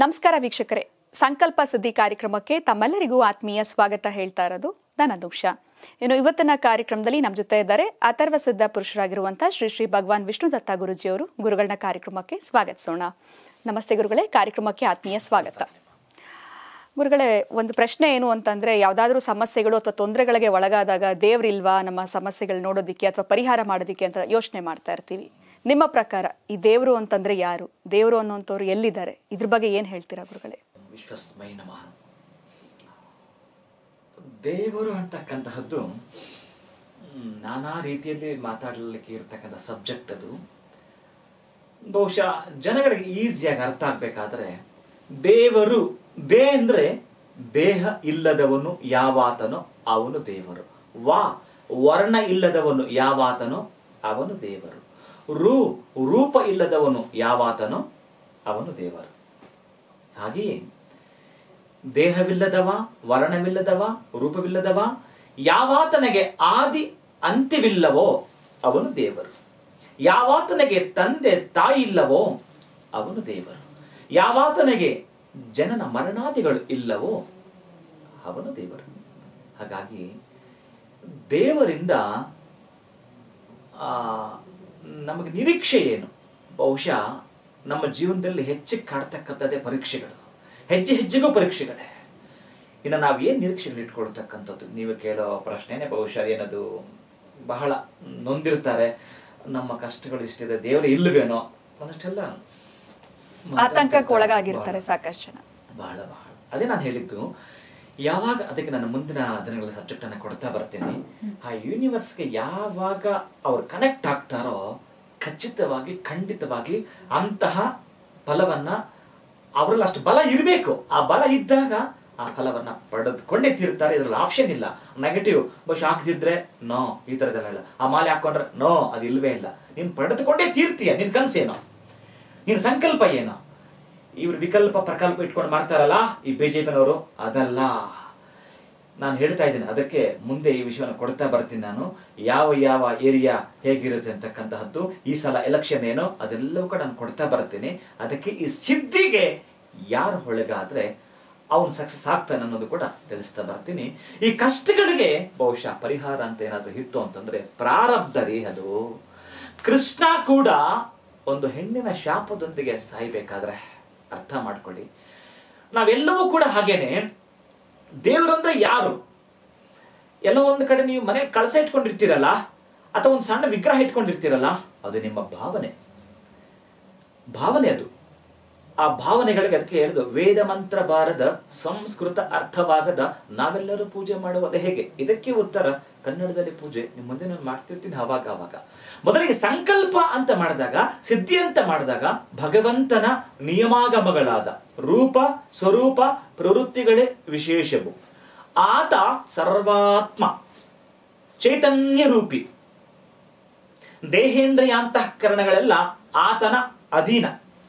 ನಮಸ್ಕಾರ ವೀಕ್ಷಕರೇ ಸಂಕಲ್ಪ ಸುದ್ದಿ ಕಾರ್ಯಕ್ರಮಕ್ಕೆ ತಮ್ಮೆಲ್ಲರಿಗೂ ಆತ್ಮೀಯ ಸ್ವಾಗತ ಹೇಳ್ತಾ ಇರೋದು ನಾನು ಅನುಷ ಇನ್ನು ಇವತ್ತಿನ ಕಾರ್ಯಕ್ರಮದಲ್ಲಿ ನಮ್ಮ ಜೊತೆ ಇದ್ದಾರೆ ಅಥರ್ವ ಸಿದ್ಧ ಪುರುಷರಾಗಿರುವಂತಹ ಶ್ರೀ ಶ್ರೀ ಭಗವಾನ್ ವಿಷ್ಣುದತ್ತ ಗುರುಜಿಯವರು ಗುರುಗಳನ್ನ ಕಾರ್ಯಕ್ರಮಕ್ಕೆ ಸ್ವಾಗತಿಸೋಣ ನಮಸ್ತೆ ಗುರುಗಳೇ ಕಾರ್ಯಕ್ರಮಕ್ಕೆ ಆತ್ಮೀಯ ಸ್ವಾಗತ ಗುರುಗಳೇ ಒಂದು ಪ್ರಶ್ನೆ ಏನು ಅಂತಂದ್ರೆ ಯಾವ್ದಾದ್ರೂ ಸಮಸ್ಯೆಗಳು ಅಥವಾ ತೊಂದರೆಗಳಿಗೆ ಒಳಗಾದಾಗ ದೇವ್ರಿಲ್ವಾ ನಮ್ಮ ಸಮಸ್ಯೆಗಳು ನೋಡೋದಿಕ್ಕೆ ಅಥವಾ ಪರಿಹಾರ ಮಾಡೋದಿಕ್ಕೆ ಅಂತ ಯೋಚನೆ ಮಾಡ್ತಾ ಇರ್ತೀವಿ ನಿಮ್ಮ ಪ್ರಕಾರ ಈ ದೇವರು ಅಂತಂದ್ರೆ ಯಾರು ದೇವರು ಅನ್ನೋಂಥವ್ರು ಎಲ್ಲಿದ್ದಾರೆ ಇದ್ರ ಬಗ್ಗೆ ಏನ್ ಹೇಳ್ತೀರಾ ಗುರುಗಳೇ ವಿಶ್ವಸ್ಮೈ ನಮಃ ದೇವರು ಅಂತಕ್ಕಂತಹದ್ದು ಮ್, ನಾನಾ ರೀತಿಯಲ್ಲಿ ಮಾತಾಡಲಿಕ್ಕೆ ಇರ್ತಕ್ಕಂಥ ಸಬ್ಜೆಕ್ಟ್ ಅದು ಬಹುಶಃ ಜನಗಳಿಗೆ ಈಸಿಯಾಗಿ ಅರ್ಥ ಆಗ್ಬೇಕಾದ್ರೆ ದೇವರು ದೇ ಅಂದ್ರೆ ದೇಹ ಇಲ್ಲದವನು ಯಾವಾತನೋ ಅವನು ದೇವರು ವಾ ವರ್ಣ ಇಲ್ಲದವನು ಯಾವಾತನೋ ಅವನು ದೇವರು ರೂ ರೂಪ ಇಲ್ಲದವನು ಯಾವಾತನೋ ಅವನು ದೇವರು ಹಾಗೆಯೇ ದೇಹವಿಲ್ಲದವ ವರ್ಣವಿಲ್ಲದವ ರೂಪವಿಲ್ಲದವ ಯಾವಾತನಿಗೆ ಆದಿ ಅಂತ್ಯವಿಲ್ಲವೋ ಅವನು ದೇವರು ಯಾವಾತನಿಗೆ ತಂದೆ ತಾಯಿ ಇಲ್ಲವೋ ಅವನು ದೇವರು ಯಾವಾತನಿಗೆ ಜನನ ಮರಣಾದಿಗಳು ಇಲ್ಲವೋ ಅವನು ದೇವರು ಹಾಗಾಗಿ ದೇವರಿಂದ ಆ, ನಮಗೆ ನಿರೀಕ್ಷೆ ಏನು ಬಹುಶಃ ನಮ್ಮ ಜೀವನದಲ್ಲಿ ಹೆಚ್ಚು ಕಾಡ್ತಕ್ಕಂಥದ್ದೇ ಪರೀಕ್ಷೆಗಳು ಹೆಜ್ಜೆ ಹೆಜ್ಜೆಗೂ ಪರೀಕ್ಷೆಗಳೇ ಇನ್ನು ನಾವು ಏನು ನಿರೀಕ್ಷೆಗಳು ಇಟ್ಕೊಳ್ತಕ್ಕಂಥದ್ದು ನೀವು ಕೇಳೋ ಪ್ರಶ್ನೆನೇ ಬಹುಶಃ ಏನದು ಬಹಳ ನೊಂದಿರ್ತಾರೆ ನಮ್ಮ ಕಷ್ಟಗಳು ಇಷ್ಟಿದೆ ದೇವರು ಇಲ್ಲವೇನೋ ಒಂದಷ್ಟೆಲ್ಲ ಆತಂಕಕ್ಕೆ ಒಳಗಾಗಿರ್ತಾರೆ ಸಾಕಷ್ಟು ಜನ ಬಹಳ ಬಹಳ ಅದೇ ನಾನು ಹೇಳಿದ್ದು ಯಾವಾಗ ಅದಕ್ಕೆ ನಾನು ಮುಂದಿನ ದಿನಗಳ ಸಬ್ಜೆಕ್ಟ್ ಅನ್ನ ಕೊಡ್ತಾ ಬರ್ತೀನಿ ಆ ಯೂನಿವರ್ಸ್ಗೆ ಯಾವಾಗ ಅವ್ರು ಕನೆಕ್ಟ್ ಆಗ್ತಾರೋ ಖಚಿತವಾಗಿ ಖಂಡಿತವಾಗಿ ಅಂತಹ ಫಲವನ್ನ ಅವರಲ್ಲಿ ಅಷ್ಟು ಬಲ ಇರಬೇಕು ಆ ಬಲ ಇದ್ದಾಗ ಆ ಫಲವನ್ನ ಪಡೆದುಕೊಂಡೇ ತೀರ್ತಾರೆ ಇದ್ರಲ್ಲಿ ಆಪ್ಷನ್ ಇಲ್ಲ ನೆಗೆಟಿವ್ ಬಹುಶಃ ಹಾಕ್ತಿದ್ರೆ ನೋ ಈ ತರದೆಲ್ಲ ಇಲ್ಲ ಆ ಮಾಲೆ ಹಾಕೊಂಡ್ರೆ ನೋ ಅದು ಇಲ್ವೇ ಇಲ್ಲ ನೀನ್ ಪಡೆದುಕೊಂಡೇ ತೀರ್ತೀಯ ನಿನ್ ಕನ್ಸೇನೋ ನಿನ್ ಸಂಕಲ್ಪ ಏನು ಇವ್ರು ವಿಕಲ್ಪ ಪ್ರಕಲ್ಪ ಇಟ್ಕೊಂಡು ಮಾಡ್ತಾರಲ್ಲ ಈ ಬಿಜೆಪಿನವರು ಅದಲ್ಲ ನಾನು ಹೇಳ್ತಾ ಇದ್ದೀನಿ ಅದಕ್ಕೆ ಮುಂದೆ ಈ ವಿಷಯವನ್ನು ಕೊಡ್ತಾ ಬರ್ತೀನಿ ನಾನು ಯಾವ ಯಾವ ಏರಿಯಾ ಹೇಗಿರುತ್ತೆ ಅಂತಕ್ಕಂತಹದ್ದು ಈ ಸಲ ಎಲೆಕ್ಷನ್ ಏನೋ ಅದೆಲ್ಲವೂ ಕೂಡ ನಾನು ಕೊಡ್ತಾ ಬರ್ತೀನಿ ಅದಕ್ಕೆ ಈ ಸಿದ್ಧಿಗೆ ಯಾರು ಹೊಳಗಾದ್ರೆ ಅವನು ಸಕ್ಸಸ್ ಆಗ್ತಾನೆ ಅನ್ನೋದು ಕೂಡ ತಿಳಿಸ್ತಾ ಬರ್ತೀನಿ ಈ ಕಷ್ಟಗಳಿಗೆ ಬಹುಶಃ ಪರಿಹಾರ ಅಂತ ಏನಾದ್ರೂ ಇತ್ತು ಅಂತಂದ್ರೆ ಪ್ರಾರಬ್ಧ ರೀ ಅದು ಕೃಷ್ಣ ಕೂಡ ಒಂದು ಹೆಣ್ಣಿನ ಶಾಪದೊಂದಿಗೆ ಸಾಯ್ಬೇಕಾದ್ರೆ ಅರ್ಥ ಮಾಡ್ಕೊಳ್ಳಿ ನಾವೆಲ್ಲವೂ ಕೂಡ ಹಾಗೇನೆ ದೇವರಂದ್ರೆ ಯಾರು ಎಲ್ಲೋ ಒಂದು ಕಡೆ ನೀವು ಮನೇಲಿ ಕಳಸ ಇಟ್ಕೊಂಡಿರ್ತೀರಲ್ಲ ಅಥವಾ ಒಂದು ಸಣ್ಣ ವಿಗ್ರಹ ಇಟ್ಕೊಂಡಿರ್ತೀರಲ್ಲ ಅದು ನಿಮ್ಮ ಭಾವನೆ ಭಾವನೆ ಅದು ಆ ಭಾವನೆಗಳಿಗೆ ಅದಕ್ಕೆ ಹೇಳಿದು ವೇದ ಮಂತ್ರ ಬಾರದ ಸಂಸ್ಕೃತ ಅರ್ಥವಾಗದ ನಾವೆಲ್ಲರೂ ಪೂಜೆ ಮಾಡುವುದು ಹೇಗೆ ಇದಕ್ಕೆ ಉತ್ತರ ಕನ್ನಡದಲ್ಲಿ ಪೂಜೆ ನಿಮ್ಮ ಮುಂದೆ ನಾನು ಮಾಡ್ತಿರ್ತೀನಿ ಅವಾಗ ಅವಾಗ ಮೊದಲಿಗೆ ಸಂಕಲ್ಪ ಅಂತ ಮಾಡಿದಾಗ ಸಿದ್ಧಿ ಅಂತ ಮಾಡಿದಾಗ ಭಗವಂತನ ನಿಯಮಾಗಮಗಳಾದ ರೂಪ ಸ್ವರೂಪ ಪ್ರವೃತ್ತಿಗಳೇ ವಿಶೇಷವು ಆತ ಸರ್ವಾತ್ಮ ಚೈತನ್ಯ ರೂಪಿ ದೇಹೇಂದ್ರಿಯ ಅಂತಃಕರಣಗಳೆಲ್ಲ ಆತನ ಅಧೀನ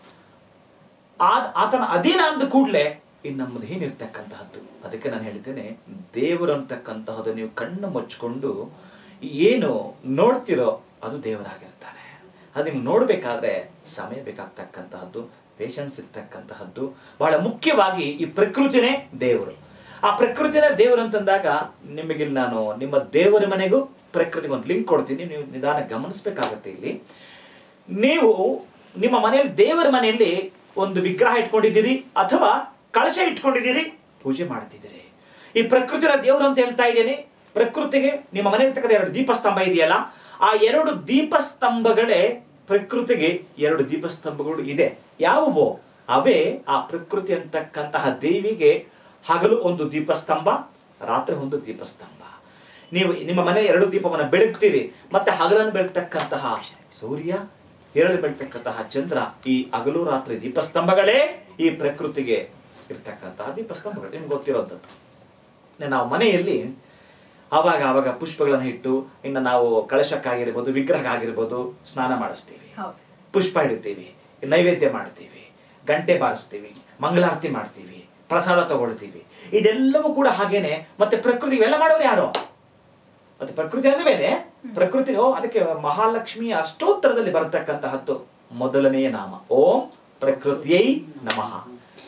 ಆದ ಆತನ ಅಧೀನ ಅಂದ ಕೂಡಲೇ ಇನ್ನು ನಮ್ಮದು ಏನಿರ್ತಕ್ಕಂತಹದ್ದು ಅದಕ್ಕೆ ನಾನು ಹೇಳ್ತೇನೆ ದೇವರು ಅಂತಕ್ಕಂತಹದ್ದು ನೀವು ಕಣ್ಣು ಮುಚ್ಕೊಂಡು ಏನು ನೋಡ್ತಿರೋ ಅದು ದೇವರಾಗಿರ್ತಾನೆ ಅದು ನಿಮ್ಗೆ ನೋಡ್ಬೇಕಾದ್ರೆ ಸಮಯ ಬೇಕಾಗ್ತಕ್ಕಂತಹದ್ದು ಪೇಷನ್ಸ್ ಇರ್ತಕ್ಕಂತಹದ್ದು ಬಹಳ ಮುಖ್ಯವಾಗಿ ಈ ಪ್ರಕೃತಿನೇ ದೇವರು ಆ ಪ್ರಕೃತಿನ ದೇವರು ಅಂತಂದಾಗ ನಿಮಗೆ ನಾನು ನಿಮ್ಮ ದೇವರ ಮನೆಗೂ ಪ್ರಕೃತಿಗೆ ಒಂದು ಲಿಂಕ್ ಕೊಡ್ತೀನಿ ನೀವು ನಿಧಾನ ಗಮನಿಸ್ಬೇಕಾಗತ್ತೆ ಇಲ್ಲಿ ನೀವು ನಿಮ್ಮ ಮನೆಯಲ್ಲಿ ದೇವರ ಮನೆಯಲ್ಲಿ ಒಂದು ವಿಗ್ರಹ ಇಟ್ಕೊಂಡಿದ್ದೀರಿ ಅಥವಾ ಕಳಶ ಇಟ್ಕೊಂಡಿದ್ದೀರಿ ಪೂಜೆ ಮಾಡ್ತಿದ್ದೀರಿ ಈ ಪ್ರಕೃತಿಯ ದೇವರು ಅಂತ ಹೇಳ್ತಾ ಇದ್ದೇನೆ ಪ್ರಕೃತಿಗೆ ನಿಮ್ಮ ಮನೆ ಇರ್ತಕ್ಕಂಥ ಎರಡು ದೀಪಸ್ತಂಭ ಇದೆಯಲ್ಲ ಆ ಎರಡು ದೀಪಸ್ತಂಭಗಳೇ ಪ್ರಕೃತಿಗೆ ಎರಡು ದೀಪಸ್ತಂಭಗಳು ಇದೆ ಯಾವುವು ಅವೇ ಆ ಪ್ರಕೃತಿ ಅಂತಕ್ಕಂತಹ ದೇವಿಗೆ ಹಗಲು ಒಂದು ದೀಪಸ್ತಂಭ ರಾತ್ರಿ ಒಂದು ದೀಪಸ್ತಂಭ ನೀವು ನಿಮ್ಮ ಮನೆ ಎರಡು ದೀಪವನ್ನು ಬೆಳಗ್ತೀರಿ ಮತ್ತೆ ಹಗಲನ್ನು ಬೆಳಗ್ತಕ್ಕಂತಹ ಸೂರ್ಯ ಎರಳು ಬೆಳಗ್ತಕ್ಕಂತಹ ಚಂದ್ರ ಈ ಹಗಲು ರಾತ್ರಿ ದೀಪಸ್ತಂಭಗಳೇ ಈ ಪ್ರಕೃತಿಗೆ ಇರ್ತಕ್ಕಂತಹ ದೀಪಸ್ತಂಭಗಳು ನಿಮ್ಗೆ ಗೊತ್ತಿರೋಂಥದ್ದು ನಾವು ಮನೆಯಲ್ಲಿ ಆವಾಗ ಆವಾಗ ಪುಷ್ಪಗಳನ್ನು ಇಟ್ಟು ಇನ್ನು ನಾವು ಕಳಶಕ್ಕಾಗಿರ್ಬೋದು ವಿಗ್ರಹ ಆಗಿರ್ಬೋದು ಸ್ನಾನ ಮಾಡಿಸ್ತೀವಿ ಪುಷ್ಪ ಇಡ್ತೀವಿ ನೈವೇದ್ಯ ಮಾಡ್ತೀವಿ ಗಂಟೆ ಬಾರಿಸ್ತೀವಿ ಮಂಗಳಾರತಿ ಮಾಡ್ತೀವಿ ಪ್ರಸಾದ ತಗೊಳ್ತೀವಿ ಇದೆಲ್ಲವೂ ಕೂಡ ಹಾಗೇನೆ ಮತ್ತೆ ಪ್ರಕೃತಿ ಇವೆಲ್ಲ ಮಾಡೋರು ಯಾರು ಮತ್ತೆ ಪ್ರಕೃತಿ ಅಂದ್ರೆ ಬೇರೆ ಪ್ರಕೃತಿ ಓ ಅದಕ್ಕೆ ಮಹಾಲಕ್ಷ್ಮಿಯ ಅಷ್ಟೋತ್ತರದಲ್ಲಿ ಬರತಕ್ಕಂತಹದ್ದು ಮೊದಲನೆಯ ನಾಮ ಓಂ ಪ್ರಕೃತಿಯೈ ನಮಃ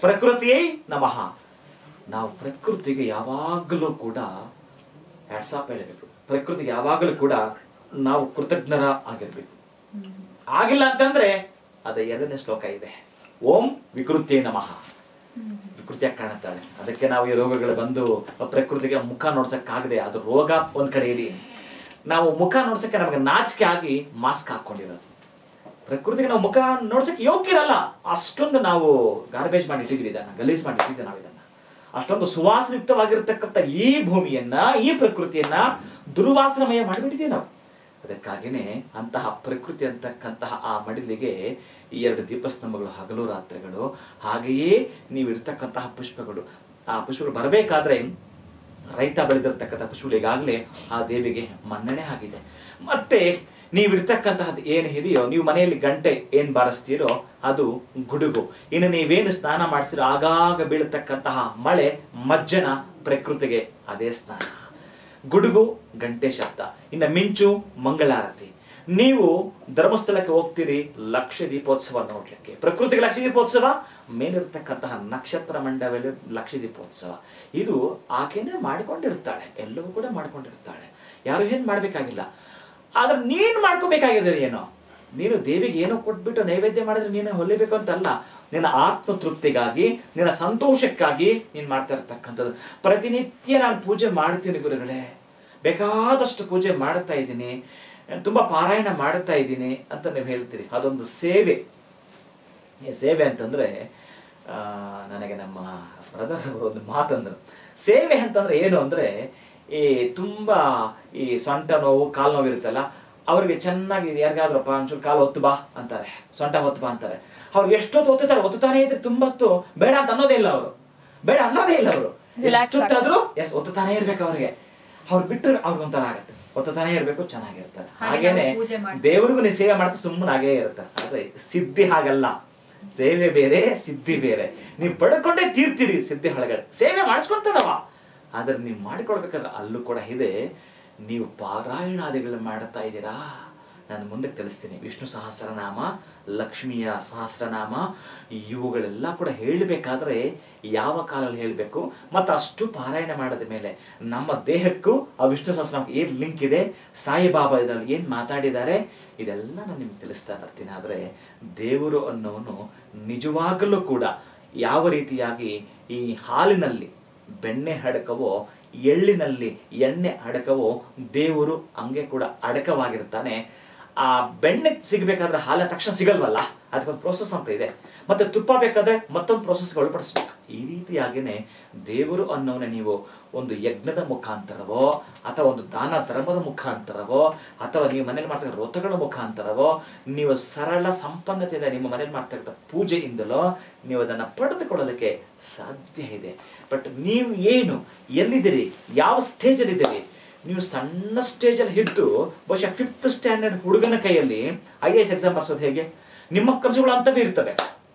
ಪ್ರಕೃತಿಯೇ ನಮಃ ನಾವು ಪ್ರಕೃತಿಗೆ ಯಾವಾಗಲೂ ಕೂಡ ಹ್ಯಾಟ್ಸಾಪ್ ಹೇಳಬೇಕು ಪ್ರಕೃತಿಗೆ ಯಾವಾಗಲೂ ಕೂಡ ನಾವು ಕೃತಜ್ಞರ ಆಗಿರ್ಬೇಕು ಆಗಿಲ್ಲ ಅಂತಂದ್ರೆ ಅದ ಎರಡನೇ ಶ್ಲೋಕ ಇದೆ ಓಂ ವಿಕೃತಿ ನಮಃ ವಿಕೃತಿಯಾಗಿ ಕಾಣುತ್ತಾಳೆ ಅದಕ್ಕೆ ನಾವು ಈ ರೋಗಗಳು ಬಂದು ಪ್ರಕೃತಿಗೆ ಮುಖ ನೋಡ್ಸಕ್ಕಾಗದೆ ಅದು ರೋಗ ಒಂದ್ ಕಡೆ ಇಡಿ ನಾವು ಮುಖ ನೋಡ್ಸಕ್ಕೆ ನಮಗೆ ನಾಚಿಕೆ ಆಗಿ ಮಾಸ್ಕ್ ಹಾಕೊಂಡಿರೋದು ಪ್ರಕೃತಿಗೆ ನಾವು ಮುಖ ನೋಡ್ಸಕ್ಕೆ ಯೋಗ್ಯ ಇರಲ್ಲ ಅಷ್ಟೊಂದು ನಾವು ಗಾರ್ಬೇಜ್ ಮಾಡಿ ಇಟ್ಟಿದ್ವಿ ಇದನ್ನ ಗಲೀಜ್ ಮಾಡಿ ಇಟ್ಟಿದ್ವಿ ನಾವು ಇದನ್ನ ಅಷ್ಟೊಂದು ಸುವಾಸಯುಕ್ತವಾಗಿರ್ತಕ್ಕಂಥ ಈ ಭೂಮಿಯನ್ನ ಈ ಪ್ರಕೃತಿಯನ್ನ ದುರ್ವಾಸನಮಯ ಮಾಡಿಬಿಟ್ಟಿದ್ದೀವಿ ನಾವು ಅದಕ್ಕಾಗಿನೇ ಅಂತಹ ಪ್ರಕೃತಿ ಅಂತಕ್ಕಂತಹ ಆ ಮಡಿಲಿಗೆ ಈ ಎರಡು ದೀಪಸ್ತಂಭಗಳು ಹಗಲು ರಾತ್ರಿಗಳು ಹಾಗೆಯೇ ನೀವು ಇರ್ತಕ್ಕಂತಹ ಪುಷ್ಪಗಳು ಆ ಪುಷ್ಪಗಳು ಬರಬೇಕಾದ್ರೆ ರೈತ ಬೆಳೆದಿರ್ತಕ್ಕಂಥ ಪುಷ್ಪಗಳು ಈಗಾಗಲೇ ಆ ದೇವಿಗೆ ಮನ್ನಣೆ ಆಗಿದೆ ಮತ್ತೆ ನೀವು ಇರ್ತಕ್ಕಂತಹದ್ದು ಏನು ಇದೆಯೋ ನೀವು ಮನೆಯಲ್ಲಿ ಗಂಟೆ ಏನ್ ಬಾರಿಸ್ತೀರೋ ಅದು ಗುಡುಗು ಇನ್ನು ನೀವೇನು ಸ್ನಾನ ಮಾಡಿಸಿರೋ ಆಗಾಗ ಬೀಳತಕ್ಕಂತಹ ಮಳೆ ಮಜ್ಜನ ಪ್ರಕೃತಿಗೆ ಅದೇ ಸ್ನಾನ ಗುಡುಗು ಗಂಟೆ ಶಬ್ದ ಇನ್ನು ಮಿಂಚು ಮಂಗಳಾರತಿ ನೀವು ಧರ್ಮಸ್ಥಳಕ್ಕೆ ಹೋಗ್ತೀರಿ ಲಕ್ಷ ದೀಪೋತ್ಸವ ನೋಡ್ಲಿಕ್ಕೆ ಪ್ರಕೃತಿಗೆ ಲಕ್ಷ ದೀಪೋತ್ಸವ ಮೇಲಿರ್ತಕ್ಕಂತಹ ನಕ್ಷತ್ರ ಮಂಡಲದಲ್ಲಿ ಲಕ್ಷ ದೀಪೋತ್ಸವ ಇದು ಆಕೆನೇ ಮಾಡಿಕೊಂಡಿರ್ತಾಳೆ ಎಲ್ಲವೂ ಕೂಡ ಮಾಡಿಕೊಂಡಿರ್ತಾಳೆ ಯಾರು ಏನ್ ಮಾಡ್ಬೇಕಾಗಿಲ್ಲ ಆದ್ರೆ ನೀನ್ ಮಾಡ್ಕೋಬೇಕಾಗಿದೆ ಏನೋ ನೀನು ದೇವಿಗೆ ಏನೋ ಕೊಟ್ಬಿಟ್ಟು ನೈವೇದ್ಯ ಮಾಡಿದ್ರೆ ನೀನು ಹೊಲಿಬೇಕು ಅಂತಲ್ಲ ನಿನ್ನ ಆತ್ಮ ತೃಪ್ತಿಗಾಗಿ ನಿನ್ನ ಸಂತೋಷಕ್ಕಾಗಿ ನೀನ್ ಮಾಡ್ತಾ ಇರ್ತಕ್ಕಂಥದ್ದು ಪ್ರತಿನಿತ್ಯ ನಾನು ಪೂಜೆ ಮಾಡ್ತೀನಿ ಗುರುಗಳೇ ಬೇಕಾದಷ್ಟು ಪೂಜೆ ಮಾಡ್ತಾ ಇದ್ದೀನಿ ತುಂಬಾ ಪಾರಾಯಣ ಮಾಡ್ತಾ ಇದ್ದೀನಿ ಅಂತ ನೀವು ಹೇಳ್ತೀರಿ ಅದೊಂದು ಸೇವೆ ಈ ಸೇವೆ ಅಂತಂದ್ರೆ ಆ, ನನಗೆ ನಮ್ಮ ಬ್ರದರ್ ಅವರು ಒಂದು ಮಾತಂದ್ರು ಸೇವೆ ಅಂತಂದ್ರೆ ಏನು ಅಂದ್ರೆ ಈ ತುಂಬಾ ಈ ಸೊಂಟ ನೋವು ಕಾಲು ನೋವು ಇರುತ್ತಲ್ಲ ಅವ್ರಿಗೆ ಚೆನ್ನಾಗಿ ಯಾರಿಗಾದ್ರಪ್ಪ ಒಂಚೂರು ಕಾಲು ಹೊತ್ತು ಬಾ ಅಂತಾರೆ ಸೊಂಟ ಹೊತ್ತು ಬಾ ಅಂತಾರೆ ಅವ್ರು ಎಷ್ಟೊತ್ತು ಒತ್ತುತ್ತಾರೆ ಒತ್ತುತ್ತಾನೆ ಇದ್ರೆ ತುಂಬಷ್ಟು ಬೇಡ ಅಂತ ಅನ್ನೋದೇ ಇಲ್ಲ ಅವರು ಬೇಡ ಅನ್ನೋದೇ ಇಲ್ಲ ಅವರು Relax ಎಷ್ಟೊತ್ತಾದ್ರೂ ಎಸ್ ಒತ್ತುತ್ತಾನೆ ಇರ್ಬೇಕು ಅವ್ರಿಗೆ ಅವ್ರು ಬಿಟ್ಟರೆ ಅವ್ರಿಗೊಂಥರ ಆಗತ್ತೆ ಒತ್ತುತ್ತಾನೆ ಇರ್ಬೇಕು ಚೆನ್ನಾಗಿರ್ತಾರೆ ಹಾಗೆ ಹಾಗೇನೆ ನಾವು ಪೂಜೆ ಮಾಡ್ತೀವಿ. ದೇವ್ರಿಗೂ ನೀವು ಸೇವೆ ಮಾಡ್ತಾ ಸುಮ್ಮನೆ ಹಾಗೇ ಇರುತ್ತೆ ಆದ್ರೆ ಸಿದ್ಧಿ ಹಾಗಲ್ಲ ಸೇವೆ ಬೇರೆ ಸಿದ್ಧಿ ಬೇರೆ ನೀವು ಪಡ್ಕೊಂಡೇ ತೀರ್ತೀರಿ ಸಿದ್ಧಿ ಒಳಗಡೆ ಸೇವೆ ಮಾಡಿಸ್ಕೊಂತಾನವ ಆದ್ರೆ ನೀವು ಮಾಡಿಕೊಳ್ಬೇಕಾದ್ರೆ ಅಲ್ಲೂ ಕೂಡ ಇದೆ ನೀವು ಪಾರಾಯಣಾದಿಗಳು ಮಾಡ್ತಾ ಇದ್ದೀರಾ ನಾನು ಮುಂದಕ್ಕೆ ತಿಳಿಸ್ತೀನಿ ವಿಷ್ಣು ಸಹಸ್ರನಾಮ ಲಕ್ಷ್ಮಿಯ ಸಹಸ್ರನಾಮ ಇವುಗಳೆಲ್ಲ ಕೂಡ ಹೇಳಬೇಕಾದ್ರೆ ಯಾವ ಕಾಲದಲ್ಲಿ ಹೇಳಬೇಕು ಮತ್ತು ಅಷ್ಟು ಪಾರಾಯಣ ಮಾಡಿದ ಮೇಲೆ ನಮ್ಮ ದೇಹಕ್ಕೂ ಆ ವಿಷ್ಣು ಸಹಸ್ರನಾಮ ಏನ್ ಲಿಂಕ್ ಇದೆ ಸಾಯಿಬಾಬಾ ಇದರಲ್ಲಿ ಏನ್ ಮಾತಾಡಿದ್ದಾರೆ ಇದೆಲ್ಲ ನಾನು ನಿಮ್ಗೆ ತಿಳಿಸ್ತಾ ಬರ್ತೀನಿ ಆದ್ರೆ ದೇವರು ಅನ್ನೋನು ನಿಜವಾಗಲೂ ಕೂಡ ಯಾವ ರೀತಿಯಾಗಿ ಈ ಹಾಲಿನಲ್ಲಿ ಬೆಣ್ಣೆ ಅಡಕವೋ ಎಳ್ಳಿನಲ್ಲಿ ಎಣ್ಣೆ ಅಡಕವೋ ದೇವರು ಹಂಗೆ ಕೂಡ ಅಡಕವಾಗಿರ್ತಾನೆ ಆ ಬೆಣ್ಣೆ ಸಿಗಬೇಕಾದ್ರೆ ಹಾಲ ತಕ್ಷಣ ಸಿಗಲ್ವಲ್ಲ ಅದಕ್ಕೊಂದು ಪ್ರೋಸೆಸ್ ಅಂತ ಇದೆ ಮತ್ತೆ ತುಪ್ಪ ಬೇಕಾದ್ರೆ ಮತ್ತೊಂದು ಪ್ರೋಸೆಸ್ಗೆ ಒಳಪಡಿಸ್ಬೇಕು ಈ ರೀತಿಯಾಗಿನೇ ದೇವರು ಅನ್ನೋನೆ ನೀವು ಒಂದು ಯಜ್ಞದ ಮುಖಾಂತರವೋ ಅಥವಾ ಒಂದು ದಾನ ಧರ್ಮದ ಮುಖಾಂತರವೋ ಅಥವಾ ನೀವು ಮನೇಲಿ ಮಾಡ್ತಕ್ಕಂಥ ವ್ರತಗಳ ಮುಖಾಂತರವೋ ನೀವು ಸರಳ ಸಂಪನ್ನತೆಯಿಂದ ನಿಮ್ಮ ಮನೇಲಿ ಮಾಡ್ತಕ್ಕಂಥ ಪೂಜೆಯಿಂದಲೋ ನೀವು ಅದನ್ನ ಪಡೆದುಕೊಳ್ಳಲಿಕ್ಕೆ ಸಾಧ್ಯ ಇದೆ ಬಟ್ ನೀವು ಏನು ಎಲ್ಲಿದ್ದೀರಿ ಯಾವ ಸ್ಟೇಜಲ್ಲಿ ಇದ್ದೀರಿ ನೀವು ಸಣ್ಣ ಸ್ಟೇಜಲ್ಲಿ ಹಿಡಿದು ಬಹುಶಃ ಫಿಫ್ತ್ ಸ್ಟ್ಯಾಂಡರ್ಡ್ ಹುಡುಗನ ಕೈಯಲ್ಲಿ ಐ ಎಸ್ ಎಕ್ಸಾಮ್ ಬರ್ಸೋದು ಹೇಗೆ ನಿಮ್ಮ ಕನಸುಗಳು ಅಂತವೇ ಇರ್ತವೆ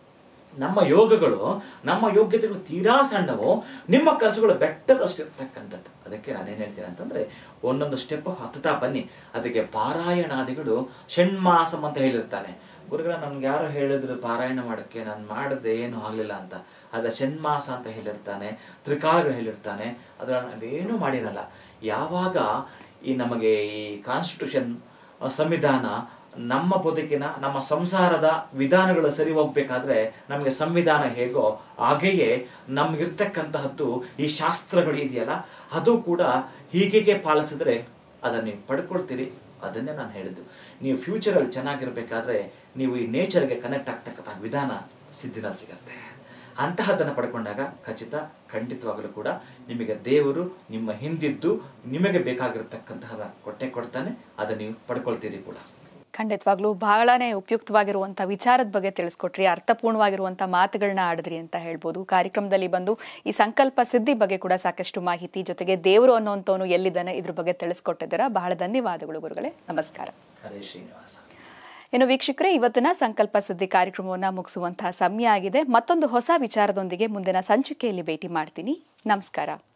ನಮ್ಮ ಯೋಗಗಳು ನಮ್ಮ ಯೋಗ್ಯತೆಗಳು ತೀರಾ ಸಣ್ಣವು ನಿಮ್ಮ ಕನಸುಗಳು ಬೆಟ್ಟದಷ್ಟು ಇರ್ತಕ್ಕಂಥದ್ದು ಅದಕ್ಕೆ ನಾನೇನ್ ಹೇಳ್ತೀನಿ ಅಂತಂದ್ರೆ ಒಂದೊಂದು ಸ್ಟೆಪ್ ಹತ್ತುತ್ತಾ ಬನ್ನಿ ಅದಕ್ಕೆ ಪಾರಾಯಣಾದಿಗಳು ಷಣ್ಮಾಸಂ ಅಂತ ಹೇಳಿರ್ತಾನೆ ಗುರುಗಳ ನನ್ಗೆ ಯಾರು ಹೇಳಿದ್ರು ಪಾರಾಯಣ ಮಾಡಕ್ಕೆ ನಾನು ಮಾಡದೆ ಏನು ಆಗ್ಲಿಲ್ಲ ಅಂತ ಅದ ಷಣ್ಮಾಸ ಅಂತ ಹೇಳಿರ್ತಾನೆ ತ್ರಿಕಾಲಗಳು ಹೇಳಿರ್ತಾನೆ ಅದ್ರ ನಾವೇನು ಮಾಡಿರಲ್ಲ ಯಾವಾಗ ಈ ನಮಗೆ ಈ ಕಾನ್ಸ್ಟಿಟ್ಯೂಷನ್ ಸಂವಿಧಾನ ನಮ್ಮ ಬದುಕಿನ ನಮ್ಮ ಸಂಸಾರದ ವಿಧಾನಗಳು ಸರಿ ಹೋಗ್ಬೇಕಾದ್ರೆ ನಮಗೆ ಸಂವಿಧಾನ ಹೇಗೋ ಹಾಗೆಯೇ ನಮ್ಗಿರ್ತಕ್ಕಂತಹದ್ದು ಈ ಶಾಸ್ತ್ರಗಳು ಇದೆಯಲ್ಲ ಅದು ಕೂಡ ಹೀಗೆ ಪಾಲಿಸಿದ್ರೆ ಅದನ್ನ ನೀವು ಪಡ್ಕೊಳ್ತೀರಿ ಅದನ್ನೇ ನಾನು ಹೇಳಿದ್ದು ನೀವು ಫ್ಯೂಚರಲ್ಲಿ ಚೆನ್ನಾಗಿರ್ಬೇಕಾದ್ರೆ ನೀವು ಈ ನೇಚರ್ಗೆ ಕನೆಕ್ಟ್ ಆಗ್ತಕ್ಕಂಥ ವಿಧಾನ ಸಿದ್ಧಿನ ಸಿಗತ್ತೆ ಅಂತಹದ್ದನ್ನು ಪಡ್ಕೊಂಡಾಗ ಖಚಿತ ಖಂಡಿತವಾಗಲೂ ಕೂಡ ನಿಮಗೆ ದೇವರು ನಿಮ್ಮ ಹಿಂದಿದ್ದು ನಿಮಗೆ ಬೇಕಾಗಿರ್ತಕ್ಕಂತಹ ಕೊಟ್ಟೆ ಕೊಡ್ತಾನೆ ಅದನ್ನು ನೀವು ಪಡ್ಕೊಳ್ತೀರಿ ಕೂಡ ಖಂಡಿತವಾಗ್ಲೂ ಬಹಳನೇ ಉಪಯುಕ್ತವಾಗಿರುವಂಥ ವಿಚಾರದ ಬಗ್ಗೆ ತಿಳಿಸ್ಕೊಟ್ರಿ ಅರ್ಥಪೂರ್ಣವಾಗಿರುವಂಥ ಮಾತುಗಳನ್ನ ಆಡಿದ್ರಿ ಅಂತ ಹೇಳ್ಬೋದು ಕಾರ್ಯಕ್ರಮದಲ್ಲಿ ಬಂದು ಈ ಸಂಕಲ್ಪ ಸಿದ್ಧಿ ಬಗ್ಗೆ ಕೂಡ ಸಾಕಷ್ಟು ಮಾಹಿತಿ ಜೊತೆಗೆ ದೇವರು ಅನ್ನೋಂಥವನು ಎಲ್ಲಿದ್ದಾನೆ ಇದ್ರ ಬಗ್ಗೆ ತಿಳಿಸ್ಕೊಟ್ಟಿದ್ದೀರಾ ಬಹಳ ಧನ್ಯವಾದಗಳು ಗುರುಗಳೇ ನಮಸ್ಕಾರ ಹರೇ ಶ್ರೀನಿವಾಸ ಇನ್ನು ವೀಕ್ಷಕರೇ ಇವತ್ತಿನ ಸಂಕಲ್ಪ ಸಿದ್ಧಿ ಕಾರ್ಯಕ್ರಮವನ್ನ ಮುಗಿಸುವಂತಹ ಸಮಯ ಆಗಿದೆ ಮತ್ತೊಂದು ಹೊಸ ವಿಚಾರದೊಂದಿಗೆ ಮುಂದಿನ ಸಂಚಿಕೆಯಲ್ಲಿ ಭೇಟಿ ಮಾಡ್ತೀನಿ ನಮಸ್ಕಾರ